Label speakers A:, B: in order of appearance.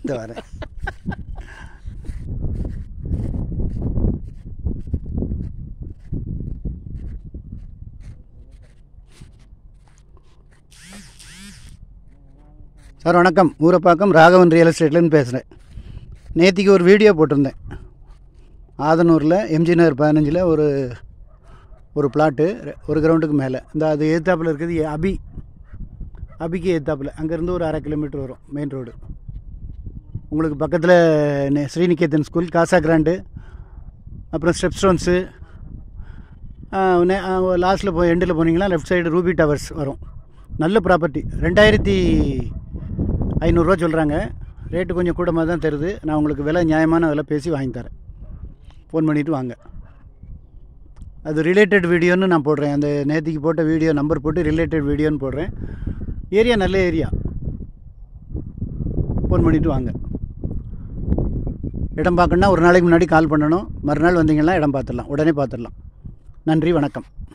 A: இந்த வரேன் சார் வணக்கம் ஊரப்பாக்கம் ராகவன் ரியல் எஸ்டேட்லேருந்து பேசுகிறேன் நேத்திக்கு ஒரு வீடியோ போட்டிருந்தேன் ஆதனூரில் எம்ஜி நகர் பதினஞ்சில் ஒரு ஒரு பிளாட்டு ஒரு கிரவுண்டுக்கு மேலே இந்த அது எதிர்த்தாப்பில் இருக்குது அபி அபிக்கு எதிர்த்தாப்பில் அங்கேருந்து ஒரு அரை கிலோமீட்டர் வரும் மெயின் ரோடு உங்களுக்கு பக்கத்தில் ஸ்ரீநிகேதன் ஸ்கூல் காசா கிராண்டு அப்புறம் ஸ்டெப் ஸ்டோன்ஸு லாஸ்ட்டில் போய் எண்டில் போனீங்கன்னா லெஃப்ட் சைடு ரூபி டவர்ஸ் வரும் நல்ல ப்ராப்பர்ட்டி ரெண்டாயிரத்தி ஐநூறுரூவா சொல்கிறாங்க ரேட்டு கொஞ்சம் கூடமாக தான் தருது நான் உங்களுக்கு விலை நியாயமான விலை பேசி வாங்கி தரேன் ஃபோன் பண்ணிவிட்டு வாங்க அது ரிலேட்டட் வீடியோன்னு நான் போடுறேன் அந்த நேத்திக்கு போட்ட வீடியோ நம்பர் போட்டு ரிலேட்டட் வீடியோன்னு போடுறேன் ஏரியா நல்ல ஏரியா ஃபோன் பண்ணிவிட்டு வாங்க இடம் பார்க்கணுன்னா ஒரு நாளைக்கு முன்னாடி கால் பண்ணணும் மறுநாள் வந்தீங்கன்னா இடம் பார்த்துடலாம் உடனே பார்த்துடலாம் நன்றி வணக்கம்